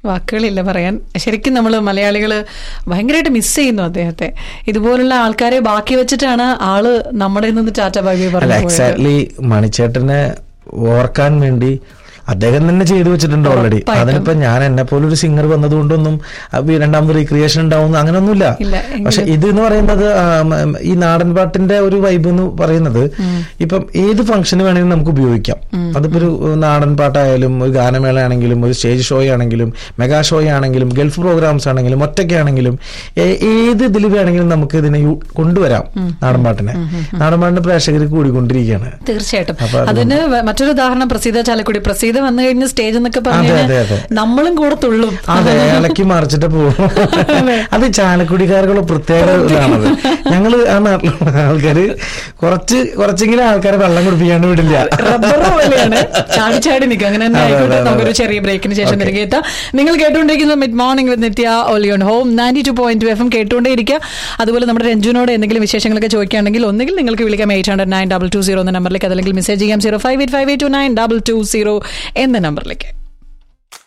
വാക്കുകളില്ല പറയാൻ ശരിക്കും നമ്മൾ മലയാളികൾ ഭയങ്കരമായിട്ട് മിസ് ചെയ്യുന്നു അദ്ദേഹത്തെ ഇതുപോലുള്ള ആൾക്കാരെ ബാക്കി വെച്ചിട്ടാണ് ആള് നമ്മുടെ നിന്ന് ടാറ്റ ബൈ ബൈ അല്ല പറഞ്ഞു പോയത് എക്സാക്ട്ലി മണിച്ചേട്ടനെ ഓർക്കാൻ വേണ്ടി അദ്ദേഹം തന്നെ ചെയ്തു വെച്ചിട്ടുണ്ട് ഓൾറെഡി ഉറപ്പായിട്ടും. അതിനിപ്പോ ഞാൻ എന്നെ പോലെ ഒരു സിംഗർ വന്നതുകൊണ്ടൊന്നും അപ്പൊ ഈ രണ്ടാമത് റീക്രിയേഷൻ ഉണ്ടാവുന്നു അങ്ങനെയൊന്നുമില്ല ഇല്ല, എങ്കിലും- പക്ഷെ ഇത് എന്ന് പറയുന്നത് ആ, ഉം, ഈ നാടൻ പാട്ടിന്റെ ഒരു വൈബ് എന്ന് പറയുന്നത് ഇപ്പം ഏത് ഫംഗ്ഷന് വേണമെങ്കിലും നമുക്ക് ഉപയോഗിക്കാം അതിപ്പോ ഒരു നാടൻ പാട്ടായാലും ഒരു ഗാനമേള ആണെങ്കിലും ഒരു സ്റ്റേജ് ഷോ ആണെങ്കിലും മെഗാ ഷോ ആണെങ്കിലും ഗൾഫ് പ്രോഗ്രാംസ് ആണെങ്കിലും ഒറ്റയ്ക്കാണെങ്കിലും ഏ- ഏത് ഇതിൽ വേണമെങ്കിലും നമുക്ക് ഇതിനെ യു- കൊണ്ടുവരാം നാടൻ പാട്ടിനെ നാടൻ പാട്ടിന്റെ പ്രേക്ഷകർ കൂടിക്കൊണ്ടിരിക്കുകയാണ് തീർച്ചയായിട്ടും അപ്പൊ അതുകൊണ്ട്- അതിന് വ- മറ്റൊരു ഉദാഹരണം പ്രസീത ചാലക്കുടി പ്രസീത വന്നു കഴിഞ്ഞ സ്റ്റേജ് എന്നൊക്കെ പറഞ്ഞു അതെ, കഴിഞ്ഞാൽ അതെ, അതെ. നമ്മളും കൂടെ തുള്ളും അതെ ഇളക്കി മറിച്ചിട്ട് പോകും അത് ചാലക്കുടിക്കാർക്കുള്ള പ്രത്യേക ഇതാണത് ഞങ്ങള് ആ നാട്ടിലുള്ള ആൾക്കാര് കുറച്ച് കുറച്ചെങ്കിലും ആൾക്കാരെ വെള്ളം കുടിപ്പിക്കാണ്ട് വിടില്ല റബ്ബർ പോലെയാണ് ചാടി ചാടി നിൽക്കുക അങ്ങനെ തന്നെ അതെ, അതെ, ആയിക്കോട്ടെ അതെ, നമുക്കൊരു അതെ. ചെറിയ ബ്രേക്കിന് ശേഷം Okay. തിരികെ എത്താം നിങ്ങൾ കേട്ടുകൊണ്ടിരിക്കുന്നത് മിഡ് മോർണിംഗ് വിത്ത് നിത്യ ഒലിയോൺ home ninety two point F M കേട്ടുകൊണ്ടേ ഇരിക്കുക അതുപോലെ നമ്മുടെ രഞ്ജുനോട് എന്തെങ്കിലും വിശേഷങ്ങളൊക്കെ ചോദിക്കുകയാണെങ്കിൽ ഒന്നുകിൽ നിങ്ങൾക്ക് വിളിക്കാം eight hundred nine double two zero എന്ന നമ്പറിലേക്ക് അതല്ലെങ്കിൽ മെസ്സേജ് ചെയ്യാം zero five eight five eight two nine double two zero എന്ന നമ്പറിലേക്ക്